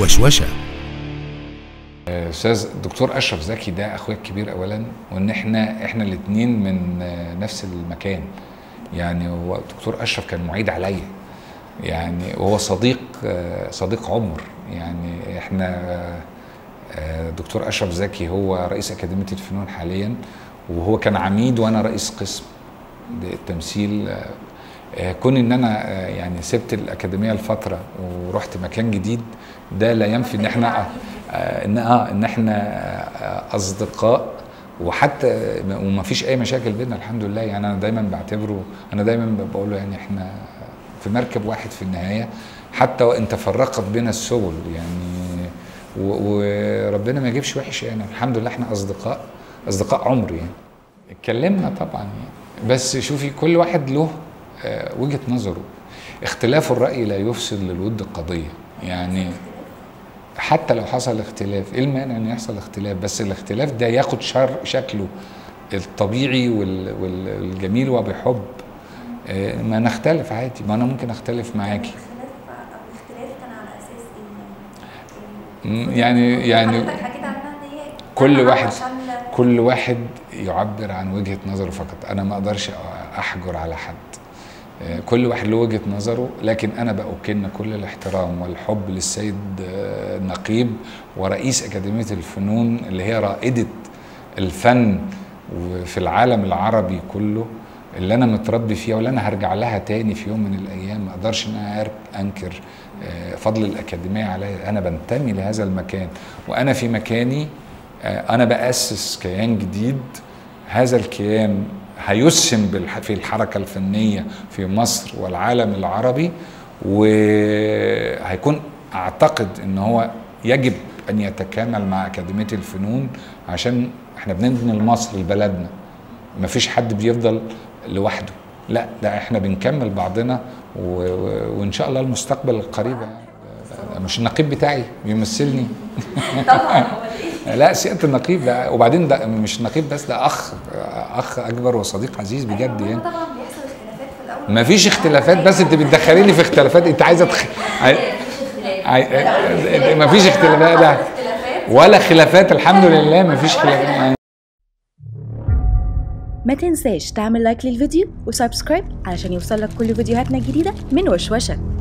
وشوشة استاذ الدكتور اشرف زكي ده اخويا الكبير اولا وان احنا احنا الاثنين من نفس المكان يعني هو الدكتور اشرف كان معيد عليا يعني وهو صديق صديق عمر يعني احنا دكتور اشرف زكي هو رئيس اكاديميه الفنون حاليا وهو كان عميد وانا رئيس قسم التمثيل كون ان انا يعني سبت الاكاديميه لفتره ورحت مكان جديد ده لا ينفي ان احنا ان اه ان احنا اصدقاء وحتى وما فيش اي مشاكل بيننا الحمد لله يعني انا دايما بعتبره انا دايما بقول له يعني احنا في مركب واحد في النهايه حتى وان تفرقت بنا السبل يعني وربنا ما يجيبش وحش يعني الحمد لله احنا اصدقاء اصدقاء عمر يعني اتكلمنا طبعا يعني بس شوفي كل واحد له وجهه نظره اختلاف الراي لا يفسد للود قضيه يعني حتى لو حصل اختلاف ايه المانع ان يحصل اختلاف بس الاختلاف ده ياخد شر شكله الطبيعي والجميل وبحب ما نختلف عادي ما انا ممكن اختلف معاكي يعني يعني كل واحد كل واحد يعبر عن وجهه نظره فقط انا ما اقدرش احجر على حد كل واحد له وجهه نظره لكن انا باكن كل الاحترام والحب للسيد النقيب ورئيس اكاديميه الفنون اللي هي رائده الفن في العالم العربي كله اللي انا متربي فيها واللي انا هرجع لها تاني في يوم من الايام ما اقدرش ان انا انكر فضل الاكاديميه عليا انا بنتمي لهذا المكان وانا في مكاني انا باسس كيان جديد هذا الكيان هيسهم في الحركه الفنيه في مصر والعالم العربي وهيكون اعتقد ان هو يجب ان يتكامل مع اكاديميه الفنون عشان احنا بنبني مصر لبلدنا مفيش حد بيفضل لوحده لا ده احنا بنكمل بعضنا و... وان شاء الله المستقبل القريب مش النقيب بتاعي بيمثلني طبعا لا سياده النقيب ده وبعدين ده مش النقيب بس ده اخ اخ اكبر وصديق عزيز بجد يعني طبعا بيحصل اختلافات في الاول ما فيش اختلافات بس انت بتدخليني في اختلافات انت عايزه تخ... ما فيش اختلافات ده ولا خلافات الحمد لله ما فيش خلافات ما تنساش تعمل لايك للفيديو وسبسكرايب علشان يوصلك كل فيديوهاتنا الجديدة من وشوشة